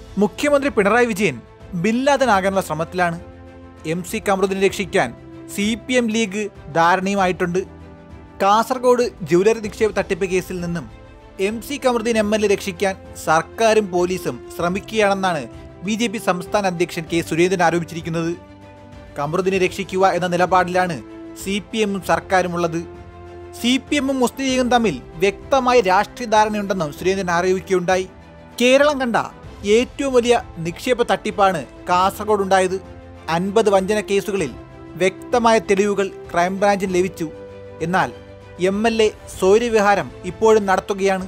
മുഖ്യമന്ത്രി പിണറായി വിജയൻ ബില്ലാതനാകാനുള്ള ശ്രമത്തിലാണ് M C കമറുദ്ദീനെ രക്ഷിക്കാൻ സി പി എം ലീഗ് ധാരണയുമായിട്ടുണ്ട് കാസർഗോഡ് ജ്വല്ലറി നിക്ഷേപ തട്ടിപ്പ് കേസിൽ നിന്നും M C Kamaruddin M L A രക്ഷിക്കാൻ സർക്കാരും പോലീസും ശ്രമിക്കുകയാണെന്നാണ് ബി ജെ പി സംസ്ഥാന അധ്യക്ഷൻ കെ സുരേന്ദ്രൻ ആരോപിച്ചിരിക്കുന്നത് കമറുദ്ദീനെ രക്ഷിക്കുക എന്ന നിലപാടിലാണ് സി പി എമ്മും സർക്കാരും ഉള്ളത് സി പി എമ്മും മുസ്ലിം ലീഗും തമ്മിൽ വ്യക്തമായ രാഷ്ട്രീയ ധാരണയുണ്ടെന്നും സുരേന്ദ്രൻ ആരോപിക്കുകയുണ്ടായി കേരളം കണ്ട ഏറ്റവും വലിയ നിക്ഷേപ തട്ടിപ്പാണ് കാസർഗോഡ് ഉണ്ടായത് അൻപത് വഞ്ചന കേസുകളിൽ വ്യക്തമായ തെളിവുകൾ ക്രൈംബ്രാഞ്ചിന് ലഭിച്ചു എന്നാൽ എം എൽ എ സ്വൈര്യവിഹാരം ഇപ്പോഴും നടത്തുകയാണ്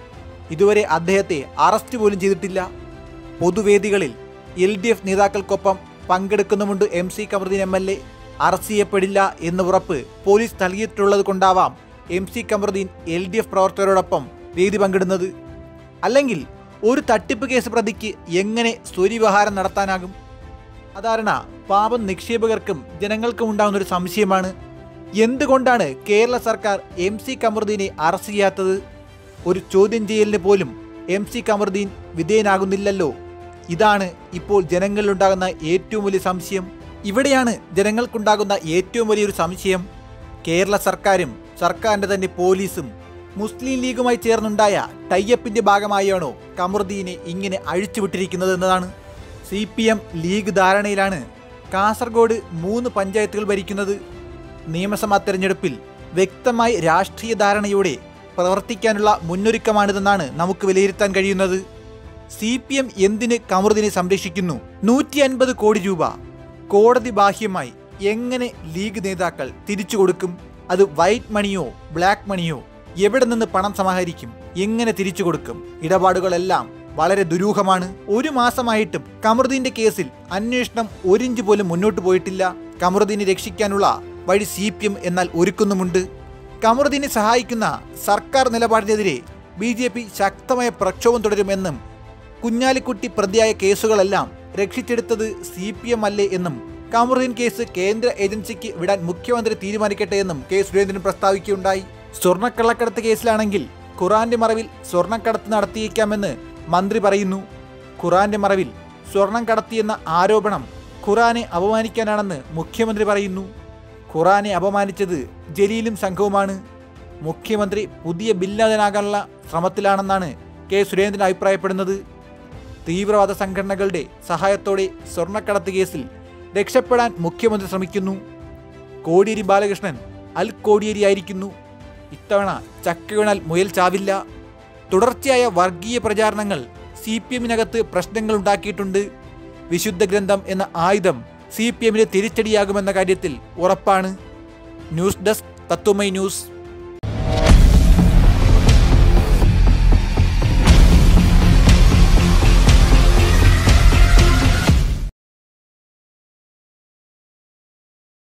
ഇതുവരെ അദ്ദേഹത്തെ അറസ്റ്റ് പോലും ചെയ്തിട്ടില്ല പൊതുവേദികളിൽ എൽ ഡി എഫ് നേതാക്കൾക്കൊപ്പം പങ്കെടുക്കുന്നുമുണ്ട് M C Kamaruddin M L A arrest ചെയ്യപ്പെടില്ല എന്ന ഉറപ്പ് പോലീസ് നൽകിയിട്ടുള്ളത് കൊണ്ടാവാം M C Kamaruddin L D F പ്രവർത്തകരോടൊപ്പം വേദി പങ്കിടുന്നത് അല്ലെങ്കിൽ ഒരു തട്ടിപ്പ് കേസ് പ്രതിക്ക് എങ്ങനെ സ്വര്യവ്യവഹാരം നടത്താനാകും സാധാരണ പാപം നിക്ഷേപകർക്കും ജനങ്ങൾക്കും ഉണ്ടാകുന്ന ഒരു സംശയമാണ് എന്തുകൊണ്ടാണ് കേരള സർക്കാർ എം സി കമറുദ്ദീനെ അറസ്റ്റ് ചെയ്യാത്തത് ഒരു ചോദ്യം ചെയ്യലിന് പോലും എം സി കമറുദ്ദീൻ വിധേയനാകുന്നില്ലല്ലോ ഇതാണ് ഇപ്പോൾ ജനങ്ങളിലുണ്ടാകുന്ന ഏറ്റവും വലിയ സംശയം ഇവിടെയാണ് ജനങ്ങൾക്കുണ്ടാകുന്ന ഏറ്റവും വലിയൊരു സംശയം കേരള സർക്കാരും സർക്കാരിൻ്റെ തന്നെ പോലീസും മുസ്ലിം ലീഗുമായി ചേർന്നുണ്ടായ ടൈയപ്പിന്റെ ഭാഗമായാണോ കമറുദ്ദീനെ ഇങ്ങനെ അഴിച്ചുവിട്ടിരിക്കുന്നത് എന്നതാണ് സി പി എം ലീഗ് ധാരണയിലാണ് കാസർഗോഡ് മൂന്ന് പഞ്ചായത്തുകൾ ഭരിക്കുന്നത് നിയമസഭാ തെരഞ്ഞെടുപ്പിൽ വ്യക്തമായി രാഷ്ട്രീയ ധാരണയോടെ പ്രവർത്തിക്കാനുള്ള മുന്നൊരുക്കമാണിതെന്നാണ് നമുക്ക് വിലയിരുത്താൻ കഴിയുന്നത് സി പി എം എന്തിന് കമറുദ്ദീനെ സംരക്ഷിക്കുന്നു നൂറ്റി അൻപത് കോടി രൂപ കോടതി ബാഹ്യമായി എങ്ങനെ ലീഗ് നേതാക്കൾ തിരിച്ചു കൊടുക്കും അത് വൈറ്റ് മണിയോ ബ്ലാക്ക് മണിയോ എവിടെ നിന്ന് പണം സമാഹരിക്കും എങ്ങനെ തിരിച്ചു കൊടുക്കും ഇടപാടുകളെല്ലാം വളരെ ദുരൂഹമാണ് ഒരു മാസമായിട്ടും കമറുദ്ദീന്റെ കേസിൽ അന്വേഷണം ഒരിഞ്ച് പോലും മുന്നോട്ട് പോയിട്ടില്ല കമറുദ്ദീനെ രക്ഷിക്കാനുള്ള വഴി സി പി എം എന്നാൽ ഒരുക്കുന്നുമുണ്ട് കമറുദ്ദീനെ സഹായിക്കുന്ന സർക്കാർ നിലപാടിനെതിരെ ബി ജെ പി ശക്തമായ പ്രക്ഷോഭം തുടരുമെന്നും കുഞ്ഞാലിക്കുട്ടി പ്രതിയായ കേസുകളെല്ലാം രക്ഷിച്ചെടുത്തത് സി പി എം അല്ലേ എന്നും കമറുദ്ദീൻ കേസ് കേന്ദ്ര ഏജൻസിക്ക് വിടാൻ മുഖ്യമന്ത്രി തീരുമാനിക്കട്ടെ എന്നും കെ സുരേന്ദ്രൻ പ്രസ്താവിക്കുകയുണ്ടായി സ്വർണ്ണക്കള്ളക്കടത്ത് കേസിലാണെങ്കിൽ ഖുറാന്റെ മറവിൽ സ്വർണ്ണക്കടത്ത് നടത്തിയേക്കാമെന്ന് മന്ത്രി പറയുന്നു ഖുറാന്റെ മറവിൽ സ്വർണം കടത്തിയെന്ന ആരോപണം ഖുറാനെ അപമാനിക്കാനാണെന്ന് മുഖ്യമന്ത്രി പറയുന്നു ഖുറാനെ അപമാനിച്ചത് ജലീലും സംഘവുമാണ് മുഖ്യമന്ത്രി പുതിയ ബില്ലാതനാകാനുള്ള ശ്രമത്തിലാണെന്നാണ് കെ സുരേന്ദ്രൻ അഭിപ്രായപ്പെടുന്നത് തീവ്രവാദ സംഘടനകളുടെ സഹായത്തോടെ സ്വർണ്ണക്കടത്ത് കേസിൽ രക്ഷപ്പെടാൻ മുഖ്യമന്ത്രി ശ്രമിക്കുന്നു കോടിയേരി ബാലകൃഷ്ണൻ അൽ കോടിയേരിയായിരിക്കുന്നു ഇത്തവണ ചക്ക വീണാൽ മുയൽ ചാവില്ല തുടർച്ചയായ വർഗീയ പ്രചാരണങ്ങൾ സി പി എമ്മിനകത്ത് പ്രശ്നങ്ങൾ ഉണ്ടാക്കിയിട്ടുണ്ട് വിശുദ്ധ ഗ്രന്ഥം എന്ന ആയുധം സി പി എമ്മിന് തിരിച്ചടിയാകുമെന്ന കാര്യത്തിൽ ഉറപ്പാണ് ന്യൂസ് ഡെസ്ക് തത്വമൈ ന്യൂസ്